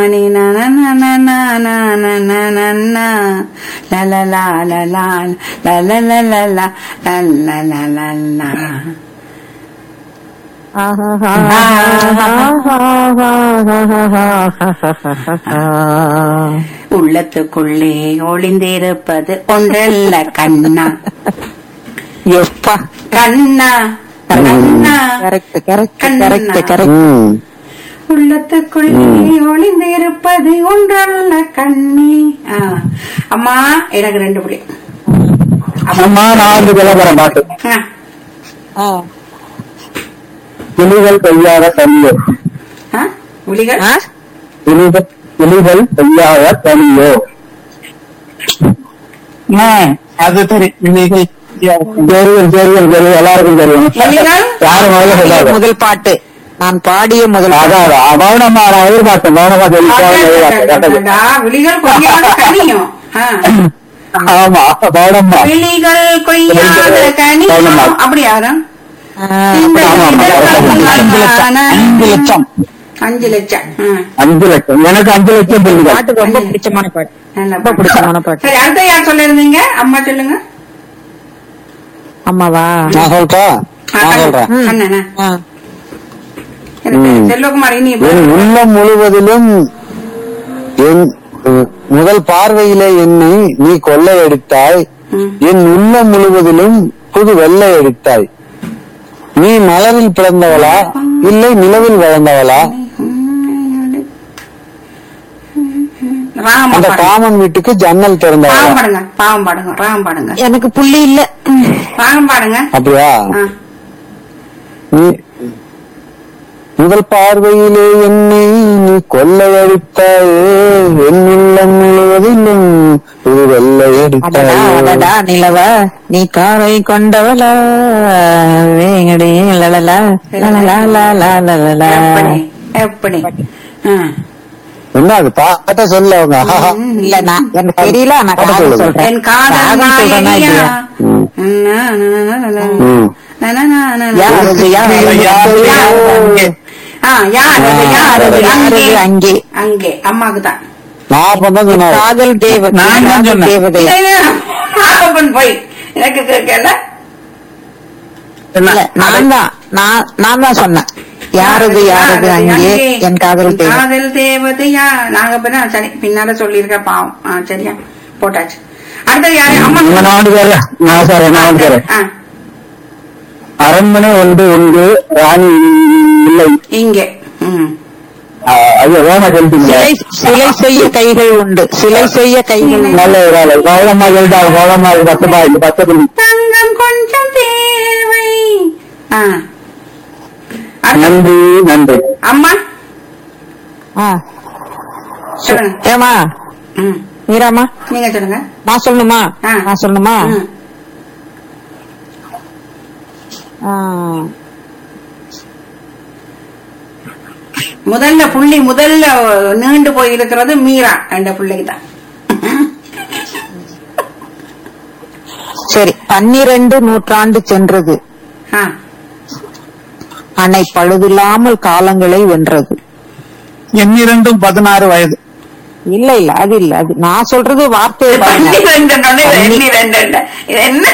நானே நனநனநனநனநனநனா. லலலா லலா லலலலலா லலலலலா. உள்ளத்துக்குள்ளே ஒளிந்திருப்பது ஒன்றல்ல கண்ணா எப்பா கண்ணா கண்ணா கரெக்ட் கரெக்ட் கண்ணா. கரெக்ட் கரெக்ட் ம். உள்ளத்துக்குள்ளே ஒளிந்திருப்பது ஒன்றல்ல கண்ணே ஆ. அம்மா எனக்கு ரெண்டு புடி அம்மா நான் வந்து விளம்பரம் பாட்டு ஆ. ஆ. கிளிகள் பெய்யாத தனியோ ஆ? புலிகள் ஆ? கிளிகள் கிளிகள் பெய்யாத தனியோ அது தெரியும் கிளிகள் தெரியும் தெரியும் தெரியும் எல்லாருக்கும் தெரியும் புலிகள் யாரும் முதல்ல பாடிய சொல்லாத முதல் பாட்டு நான் பாடிய முதல் பாட்டு. அதான் மௌனமா நான் எதிர்பார்த்தேன் மௌனமா சொல்லிட்டாங்க எதிர்பார்த்தேன் அடடடடடா, விழிகள் கொய்யாத கனியும் ஆ. ஆமா மௌனமா விழிகள் கொய்யாத கனியும் அப்படி யாரும் ஆ, இந்த ஆமா, ஆமா, இதழ்களான அஞ்சு லட்சம் அஞ்சு லட்சம் ஆ. அஞ்சு லட்சம் எனக்கு அஞ்சு லட்சம் புள்ளிகள் பாட்டு ரொம்ப பிடிச்சமான பாட்டு நல்ல ரொம்ப பிடிச்சமான பாட்டு சரி அடுத்த யார் சொல்லிருந்தீங்க அம்மா சொல்லுங்க அம்மாவா நான் சொல்றேன் நான் சொல்றேன் ம். அண்ணனா ஆ. எனக்கு ம். செல்வகுமார் இனி என் உள்ளம் முழுவதிலும் என் அஹ், முதல் பார்வையிலே என்னை நீ கொள்ளையடித்தாய் ம். என் உள்ளம் முழுவதிலும் புது வெள்ளை அடித்தாய் நீ மலரில் பிறந்தவளா இல்லை நிலவில் வளர்ந்தவளா ராம அந்த பாடுங்க காமன் வீட்டுக்கு ஜன்னல் பாவம் திறந்தவளா பாடுங்க பாவம் பாடுங்க ராம் பாடுங்க எனக்கு புள்ளி இல்ல ராகம் பாடுங்க அப்படியா ஆ. நீ முதல் பார்வையிலே என்னை நீ கொள்ளையடித்தாயே என் உள்ளம் முழுவதிலும் புது வெள்ளை அடடா அடடா அடித்தாயே நிலவ நீ காரை கொண்டவளா வேங்கடி லலலா லலலா லலலா லலலா எப்படி எப்படி ஆ. என்ன அது பாட்ட சொல்ல அவங்க ஆஹா. இல்ல நான் எனக்கு தெரியல நான் பாட்டு காதல் சொல்லுங்க. சொல்றேன் என் காதல் ராகம் சொல்றேனா நாயகியா. இல்லையா ம். நா, நா, நா, நா, நா. ம். நா, நா, நா, நா, நா. யார் அது? யார் அது? யார் அது? அங்கே. ஆ, யார் அது? யார் அது? யார் அது? அங்கே அங்கே அங்கே அம்மாக்கு தான் நான் அப்பதான் சொன்னேன் காதல் தேவ நான் தான் காதல் சொன்னேன். தேவதை ஆகப்பன் போய் எனக்கு கேட்கல இல்ல நான் தான் நான் நான் தான் சொன்னேன் யாரது யாரது அங்கே என் காதல் தேவதை காதல் தேவதையா நாங்க பின்ன சரி பின்னால சொல்லியிருக்க பாவம் ஆ, சரியா போட்டாச்சு அடுத்தது யாரு அம்மா உங்க நாடு வேற நான் சார் நான் சார் ஆ, அரண்மனை ஒன்று உண்டு ராணி இல்லை இங்கே ம் ஆ, ஐயோ வேணா சொல்லிட்டீங்க சிலை சிலை செய்ய கைகள் உண்டு சிலை செய்ய கைகள் உண்டு. நல்ல வேலை கௌரவமா சொல்லிட்டாங்க கௌரவமா இது பத்து ரூபாய் இது பத்து புள்ளி தங்கம் கொஞ்சம் தேவை ஆ. அடுத்து, நன்றி நன்றி அம்மா ஆ சொல்லுங்க ஏமா ம் மீராமா நீங்க சொல்லுங்க நான் சொல்லணுமா ஆ. நான் சொல்லணுமா ம். ஆ. முதல்ல புள்ளி முதல்ல நீண்டு போய் இருக்கிறது மீரா என்ற பிள்ளைக்கு தான் சரி பன்னிரண்டு நூற்றாண்டு சென்றது ஆ. அன்னை பழுதில்லாமல் காலங்களை வென்றது எண்ணிரண்டும் பதினாறு வயது இல்ல இல்ல அது இல்ல அது நான் சொல்றது வார்த்தையை பாருங்க. பன்னிரெண்டு நொடி, எண்ணிரெண்டு இல்ல. இது என்ன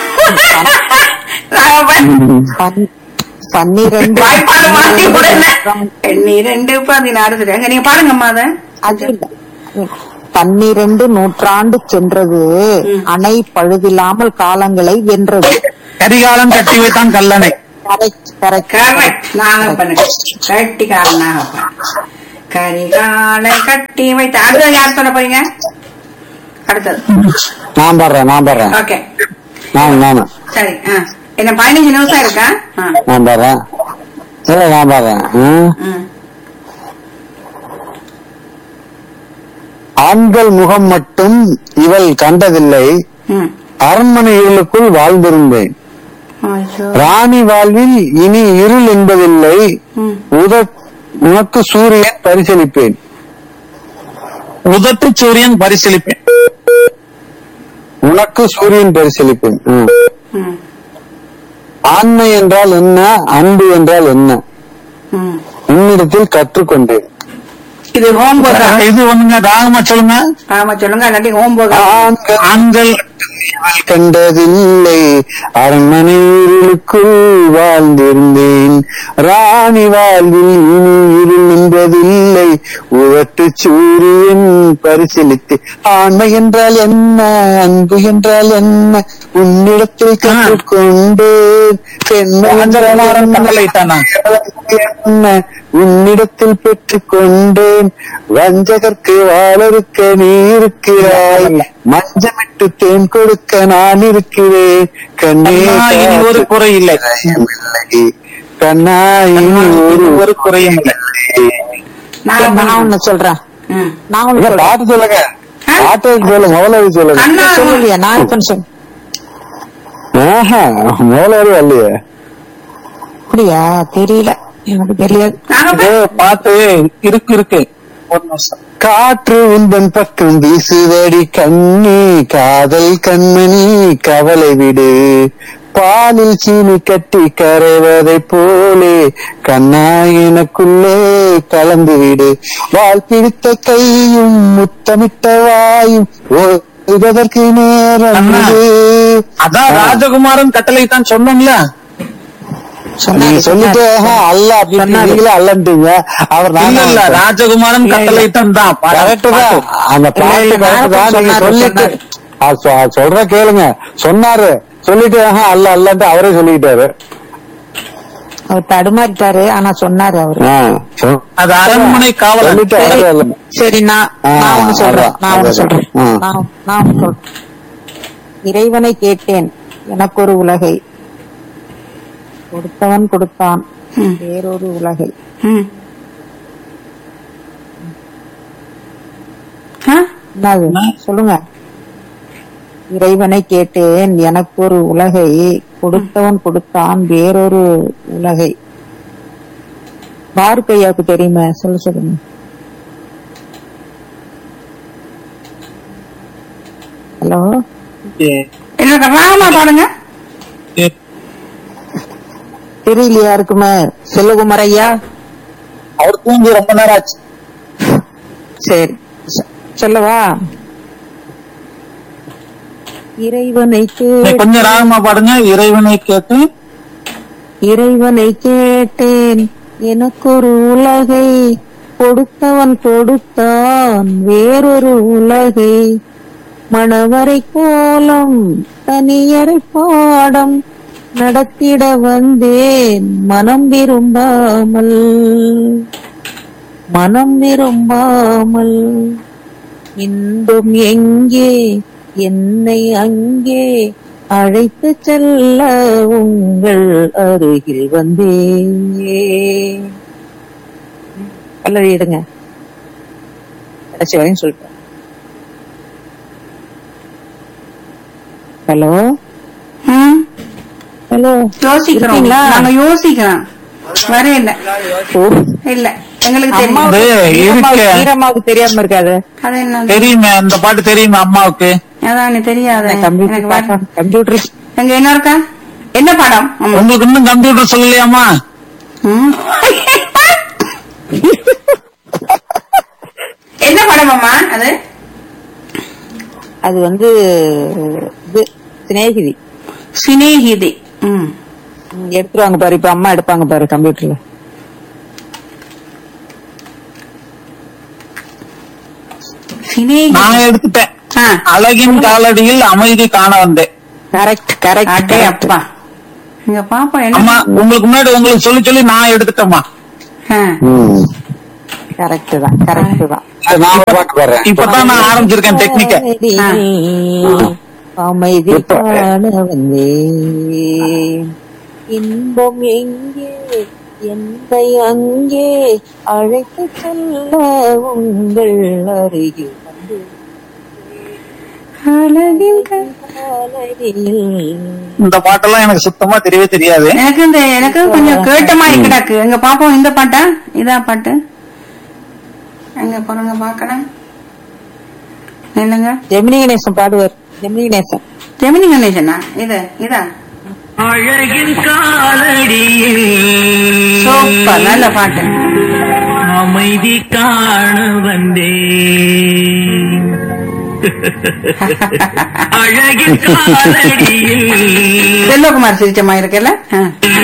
நான் ப- பன்- பன்னிரண்டு வாய்ப்பாடு மாத்தி விடுங்க எண்ணிரெண்டு பதினாறு சரியாங்க நீங்க பாருங்கம்மா அதை அது இல்ல பன்னிரண்டு நூற்றாண்டு சென்றது ம். அணை பழுதில்லாமல் காலங்களை வென்றது கரிகாலம் கட்டி வைத்தான் Kallanai correct correct correct Nagappan கட்டிக்காரன் நாகப்பன் கரிகாலை கட்டி வைத்த அடுத்தது யார் சொல்ல போறீங்க அடுத்தது நான் பாடுறேன் நான் பாடுறேன் ஓகே நான் நான் சரி ஆ என்ன பதினஞ்சு நிமிஷம் இருக்கா ஆ நான் பாடுறேன் இல்ல நான் பாடுறேன் ம். ம் ஆண்கள் முகம் மட்டும் இவள் கண்டதில்லை ம் அரண்மனை இருளுக்குள் வாழ்ந்திருந்தேன் ஐயோ. ராணி வாழ்வில் இனி இருள் என்பதில்லை ம் உத உனக்கு சூரியன் பரிசளிப்பேன் உதட்டு சூரியன் பரிசீலிப்பேன் உனக்கு சூரியன் பரிசளிப்பேன் ம். ம் ஆண்மை என்றால் என்ன அன்பு என்றால் என்ன ம் உன்னிடத்தில் கற்றுக்கொண்டேன் இது ஹோம் ஒர்க் இது ஒண்ணுங்க ராகமா சொல்லுங்க ஆமா சொல்லுங்க இல்லாட்டி ஹோம் ஒர்க் ஆண்கள் கண்டதில்லை அரண்மனை இருளுக்குள் வாழ்ந்திருந்தேன் ராணி வாழ்வில் இனி இருள் என்பதில்லை உவட்டு சூரியன் பரிசீலித்து ஆண்மை என்றால் என்ன அன்பு என்றால் என்ன உன்னிடத்தில் கற்றுக்கொண்டேன் பெண்மை என்றால் என்ன? என்ன உன்னிடத்தில் பெற்றுக் கொண்டேன் வஞ்சகர்க்கு வாழறுக்க நீ இருக்கிறாய் மஞ்சமிட்டு தேன் கொடுக்க நான் இருக்கிறேன் கண்ணே கண்ணா, இனி ஒரு குறை இல்லை. காயமில்லை. கண்ணா இனி ஒரு ஒரு குறையும் இல்லை. நான் நான் ஒண்ணு சொல்றேன் ம். நான் ஒண்ணு இல்ல, சொல்றேன் பாட்டு சொல்லுங்க ஆ? பாட்டு சொல்லுங்க முதலாளி சொல்லுங்க கண்ணா சொல்லலையா நான் இப்ப சொல் ஆஹா முதலாளி வரலையே அப்படியா தெரியல எனக்கு தெரியாது நாங்க இது பாட்டு இருக்கு இருக்கு ஒரு நிமிஷம் காற்று உந்தன் பக்கம் வீசுதடி கண்ணி காதல் கண்மணி கவலை விடு பாலில் சீனி கட்டி கரைவதை போலே கண்ணா எனக்குள்ளே கலந்து விடு வால் பிடித்த கையும் முத்தமிட்ட வாயும் ஓய்வதற்கு நேரம் அண்ணா, இது. அதான் ராஜகுமாரன் கட்டளை தான் சொன்னோம்ல நீங்க சொன்னாரு, சொல்லிட்டு சொன்னாரு. ஆஹா, அல்ல அப்படின்னு சொன்னாரு. நீங்களே அல்லன்றீங்க அவர் இல்ல நான் இல்ல ராஜகுமாரன் கட்டளை தான் தான் கரெக்ட் தான் அந்த பாட்டு இல்ல, கரெக்ட் தான் நீங்க சொன்னாரு, சொல்லிட்டு சொன்னாரு. அது சொ- அது சொல்ற கேளுங்க சொன்னாரு சொல்லிட்டு ஆஹா, அல்ல அல்லன்ட்டு அவரே சொல்லிக்கிட்டாரு அவர் தடுமாறிட்டாரு ஆனா சொன்னாரு அவரு ஆ, சொ- அது அரண்மனை காவலன் சொல்லிட்டு சரி, அவரே அல்ல. சரி நான் ஆ, நான் ஒண்ணு சொல்றேன் அதான், நான் ஒண்ணு அதான். சொல்றேன் ஆ. நான் நான் ஒண்ணு சொல்றேன் இறைவனை கேட்டேன் எனக்கு ஒரு உலகை கொடுத்தவன் கொடுத்தான் ம். வேறொரு உலகை ம். ஆ? என்னது சொல்லுங்க இறைவனை கேட்டேன் எனக்கு ஒரு உலகை கொடுத்தவன் கொடுத்தான் வேறொரு உலகை பார்க்கையாவுக்கு தெரியுமா சொல்ல சொல்லுங்க ஹலோ என்னோட ராமா பாடுங்க தெரியலையா இருக்குமே செல்வகுமார் ஐயா அவர் தூங்கி ரொம்ப நேரம் ஆச்சு சரி சொ- சொல்லவா இறைவனை நீ கேட்டேன் கொஞ்சம் ராகமா பாடுங்க இறைவனை கேட்டு இறைவனை கேட்டேன் எனக்கொரு உலகை கொடுத்தவன் கொடுத்தான் வேறொரு உலகை மணவரை கோலம் தனியறை பாடம் நடத்திட வந்தேன் மனம் விரும்பாமல் மனம் விரும்பாமல் இன்பம் எங்கே என்னை அங்கே அழைத்து செல்ல உங்கள் அருகில் வந்தேன் பல்லவி எடுங்க கடைசி வரையும் சொல்லிட்டேன் ஹலோ ம். ஹலோ யோசிக்கிறோம் இருக்கீங்களா? நாங்க யோசிக்கிறோம் வர இல்ல ஓ, இல்ல எங்களுக்கு தெரியும் அம்மாவுக்கு இது ஈரமாவுக்கு- இருக்கு. ஈரமாவுக்கு தெரியாம இருக்காது அது என்ன தெரியுமே இந்த பாட்டு தெரியுமே அம்மாவுக்கு அதான் தெரியாது எனக்கு கம்ப்யூட்டர் வர- கம்ப்யூட்டர் எங்க என்ன இருக்கா என்ன படம் ஆமா. உங்களுக்கு இன்னும் கம்ப்யூட்டர் சொல்லலையாமா ம். என்ன படம் அம்மா அது அது வந்து இது சிநேகிதி சினேகிதி ம். ம், எடுத்துருவாங்க பாரு இப்ப அம்மா எடுப்பாங்க பாரு கம்ப்யூட்டர்ல சினேகிதி நான் எடுத்துட்டேன் ஆ. அழகின் காலடியில் அமைதி காண வந்தேன் கரெக்ட் கரெக்ட் அடே அப்பா இங்க பாப்பா அம்மா என்ன உங்களுக்கு முன்னாடி உங்களுக்கு சொல்லி சொல்லி நான் எடுத்துட்டேம்மா ஆ. ம். கரெக்ட் தான் கரெக்ட் தான் அது நான் ஒரு பாட்டு பாடுறேன் இப்பதான் நான் ஆரம்பிச்சிருக்கேன் டெக்னிக்க அமைதி இப்ப- காண வந்தேன் இன்பம் எங்கே என்னை அங்கே அழைத்து செல்ல உங்கள் அருகில் வந்து அழகின் க- காலையில் இந்த பாட்டெல்லாம் எனக்கு சுத்தமா தெரியவே தெரியாது எனக்கு இந்த எனக்கு கொஞ்சம் கேட்ட மாதிரி கிடக்கு எங்க பாப்போம் இந்த பாட்டா இதா பாட்டு எங்க போறங்க பாக்கலாம் இல்லங்க ஜெமினி கணேசன் பாடுவார் ஜெமினி கணேசன் ஜெமினி கணேசனா இது இதா அழகின் காலடியில் சூப்பர் நல்ல பாட்டு அமைதி காண வந்தேன் அழகின் காலடியில் செல்வகுமார் சிரிச்ச மாதிரி இருக்குல்ல ஆ.